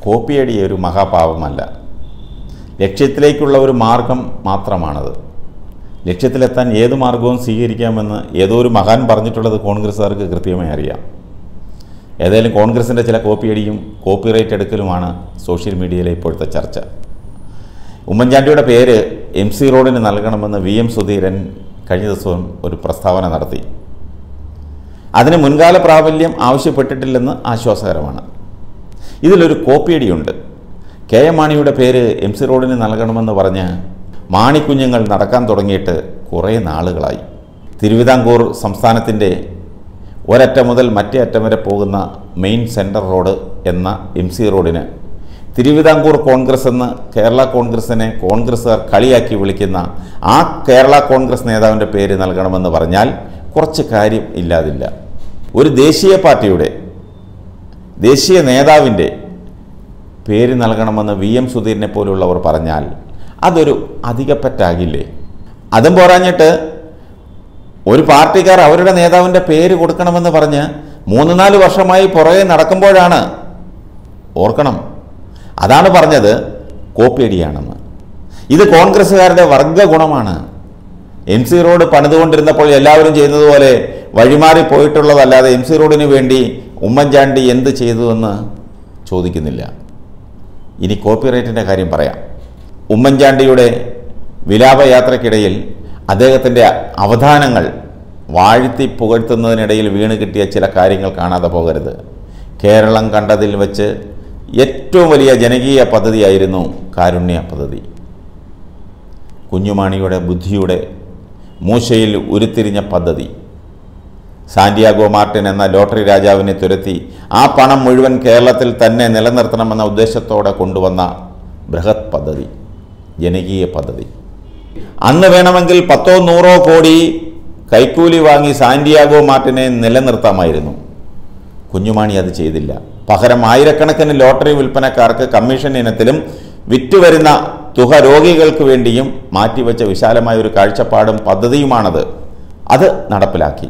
കോപ്പിയടി ഒരു മഹാപാപമല്ല ലക്ഷ്യത്തിലേക്കുള്ള ഒരു മാർഗം മാത്രമാണത് ലക്ഷ്യത്തിലെത്താൻ ഏത് മാർഗവും സ്വീകരിക്കാമെന്ന് ഏതോ ഒരു മഹാൻ പറഞ്ഞിട്ടുള്ളത് കോൺഗ്രസ്സുകാർക്ക് കൃത്യമായി അറിയാം ഏതായാലും കോൺഗ്രസിൻ്റെ ചില കോപ്പിയടിയും കോപ്പിറൈറ്റ് എടുക്കലുമാണ് സോഷ്യൽ മീഡിയയിലെ ഇപ്പോഴത്തെ ചർച്ച ഉമ്മൻചാണ്ടിയുടെ പേര് എം സി റോഡിന് നൽകണമെന്ന് വി എം സുധീരൻ കഴിഞ്ഞ ദിവസം ഒരു പ്രസ്താവന നടത്തി അതിന് മുൻകാല പ്രാബല്യം ആവശ്യപ്പെട്ടിട്ടില്ലെന്ന് ആശ്വാസകരമാണ് ഇതിലൊരു കോപ്പിയടിയുണ്ട് കെ എം മാണിയുടെ പേര് എം സി റോഡിന് നൽകണമെന്ന് പറഞ്ഞ് മാണിക്കുഞ്ഞുങ്ങൾ നടക്കാൻ തുടങ്ങിയിട്ട് കുറേ നാളുകളായി തിരുവിതാംകൂർ സംസ്ഥാനത്തിൻ്റെ ഒരറ്റം മുതൽ മറ്റേ അറ്റം വരെ പോകുന്ന മെയിൻ സെൻട്രൽ റോഡ് എന്ന എം സി റോഡിന് തിരുവിതാംകൂർ കോൺഗ്രസ് എന്ന് കേരള കോൺഗ്രസിനെ കോൺഗ്രസ്സുകാർ കളിയാക്കി വിളിക്കുന്ന ആ കേരള കോൺഗ്രസ് നേതാവിൻ്റെ പേര് നൽകണമെന്ന് പറഞ്ഞാൽ കുറച്ച് കാര്യം ഇല്ലാതില്ല ഒരു ദേശീയ പാർട്ടിയുടെ ദേശീയ നേതാവിൻ്റെ പേര് നൽകണമെന്ന് വി എം സുധീരനെ പോലുള്ളവർ പറഞ്ഞാൽ അതൊരു അധികപ്പറ്റാകില്ലേ അതും പോരാഞ്ഞിട്ട് ഒരു പാർട്ടിക്കാർ അവരുടെ നേതാവിൻ്റെ പേര് കൊടുക്കണമെന്ന് പറഞ്ഞ് മൂന്ന് നാല് വർഷമായി പുറകെ നടക്കുമ്പോഴാണ് ഓർക്കണം അതാണ് പറഞ്ഞത് കോപ്പിയടിയാണെന്ന് ഇത് കോൺഗ്രസ്സുകാരുടെ വർഗ ഗുണമാണ് എം സി റോഡ് പണിതുകൊണ്ടിരുന്നപ്പോൾ എല്ലാവരും ചെയ്യുന്നതുപോലെ വഴിമാറി പോയിട്ടുള്ളതല്ലാതെ എം സി റോഡിന് വേണ്ടി ഉമ്മൻചാണ്ടി എന്ത് ചെയ്തുവെന്ന് ചോദിക്കുന്നില്ല ഇനി കോപ്പിറൈറ്റിൻ്റെ കാര്യം പറയാം ഉമ്മൻചാണ്ടിയുടെ വിലാപയാത്രയ്ക്കിടയിൽ അദ്ദേഹത്തിൻ്റെ അവധാനങ്ങൾ വാഴ്ത്തി പുകഴ്ത്തുന്നതിനിടയിൽ വീണ് കിട്ടിയ ചില കാര്യങ്ങൾ കാണാതെ പോകരുത് കേരളം കണ്ടതിൽ വെച്ച് ഏറ്റവും വലിയ ജനകീയ പദ്ധതിയായിരുന്നു കാരുണ്യ പദ്ധതി കുഞ്ഞുമാണിയുടെ ബുദ്ധിയുടെ മൂശയിൽ ഉരുത്തിരിഞ്ഞ പദ്ധതി സാന്റിയാഗോ മാർട്ടിൻ എന്ന ലോട്ടറി രാജാവിനെ തുരത്തി ആ പണം മുഴുവൻ കേരളത്തിൽ തന്നെ നിലനിർത്തണമെന്ന ഉദ്ദേശത്തോടെ കൊണ്ടുവന്ന ബൃഹത് പദ്ധതി ജനകീയ പദ്ധതി അന്ന് വേണമെങ്കിൽ പത്തോ നൂറോ കോടി കൈക്കൂലി വാങ്ങി സാന്റിയാഗോ മാർട്ടിനെ നിലനിർത്താമായിരുന്നു കുഞ്ഞുമാണി അത് ചെയ്തില്ല പകരം ആയിരക്കണക്കിന് ലോട്ടറി വിൽപ്പനക്കാർക്ക് കമ്മീഷൻ ഇനത്തിലും വിറ്റുവരുന്ന തുക രോഗികൾക്ക് വേണ്ടിയും മാറ്റിവെച്ച വിശാലമായ ഒരു കാഴ്ചപ്പാടും പദ്ധതിയുമാണത് അത് നടപ്പിലാക്കി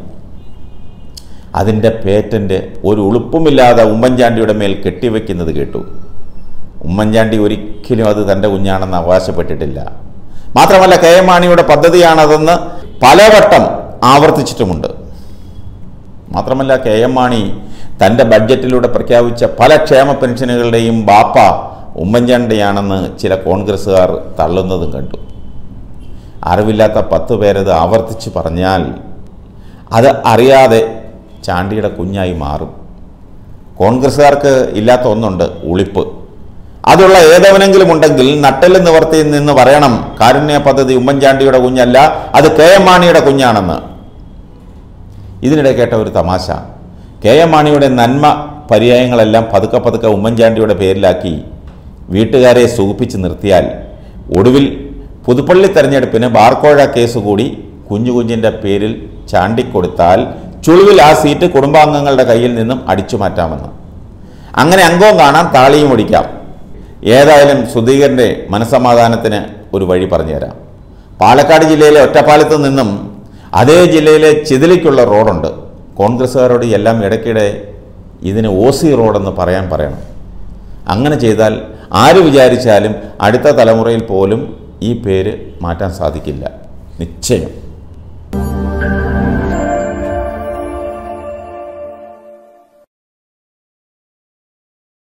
അതിൻ്റെ പേറ്റന്റ് ഒരു ഉളുപ്പുമില്ലാതെ ഉമ്മൻചാണ്ടിയുടെ മേൽ കെട്ടിവെക്കുന്നത് കേട്ടു ഉമ്മൻചാണ്ടി ഒരിക്കലും അത് തൻ്റെ കുഞ്ഞാണെന്ന് അവകാശപ്പെട്ടിട്ടില്ല മാത്രമല്ല കെ എം മാണിയുടെ പദ്ധതിയാണതെന്ന് പലവട്ടം ആവർത്തിച്ചിട്ടുമുണ്ട് മാത്രമല്ല കെ എം മാണി തൻ്റെ ബഡ്ജറ്റിലൂടെ പ്രഖ്യാപിച്ച പല ക്ഷേമ പെൻഷനുകളുടെയും ബാപ്പ ഉമ്മൻചാണ്ടിയാണെന്ന് ചില കോൺഗ്രസ്സുകാർ തള്ളുന്നതും കണ്ടു അറിവില്ലാത്ത പത്ത് പേരത് ആവർത്തിച്ച് പറഞ്ഞാൽ അത് അറിയാതെ ചാണ്ടിയുടെ കുഞ്ഞായി മാറും കോൺഗ്രസ്സുകാർക്ക് ഇല്ലാത്ത ഒന്നുണ്ട് ഉളിപ്പ് അതുള്ള ഏതവനെങ്കിലും ഉണ്ടെങ്കിൽ നട്ടെല്ല് നിവർത്തി നിന്ന് പറയണം കാരുണ്യ പദ്ധതി ഉമ്മൻചാണ്ടിയുടെ കുഞ്ഞല്ല അത് കെ എം മാണിയുടെ കുഞ്ഞാണെന്ന് ഇതിനിടെ കേട്ട ഒരു തമാശ കെ എം മാണിയുടെ നന്മ പര്യായങ്ങളെല്ലാം പതുക്കെ പതുക്കെ ഉമ്മൻചാണ്ടിയുടെ പേരിലാക്കി വീട്ടുകാരെ സൂപ്പിച്ച് നിർത്തിയാൽ ഒടുവിൽ പുതുപ്പള്ളി തെരഞ്ഞെടുപ്പിന് ബാർക്കോഴ കേസ് കൂടി കുഞ്ഞു കുഞ്ഞിൻ്റെ പേരിൽ ചാണ്ടിക്കൊടുത്താൽ ചുളിവിൽ ആ സീറ്റ് കുടുംബാംഗങ്ങളുടെ കയ്യിൽ നിന്നും അടിച്ചു മാറ്റാമെന്ന് അങ്ങനെ അംഗവും കാണാം താളിയും ഒടിക്കാം ഏതായാലും സുധീകരൻ്റെ മനസമാധാനത്തിന് ഒരു വഴി പറഞ്ഞുതരാം പാലക്കാട് ജില്ലയിലെ ഒറ്റപ്പാലത്ത് നിന്നും അതേ ജില്ലയിലെ ചിതലിക്കുള്ള റോഡുണ്ട് കോൺഗ്രസ്സുകാരോട് എല്ലാം ഇടയ്ക്കിടെ ഇതിന് ഒ സി റോഡെന്ന് പറയാൻ പറയണം അങ്ങനെ ചെയ്താൽ ആര് വിചാരിച്ചാലും അടുത്ത തലമുറയിൽ പോലും ഈ പേര് മാറ്റാൻ സാധിക്കില്ല നിശ്ചയം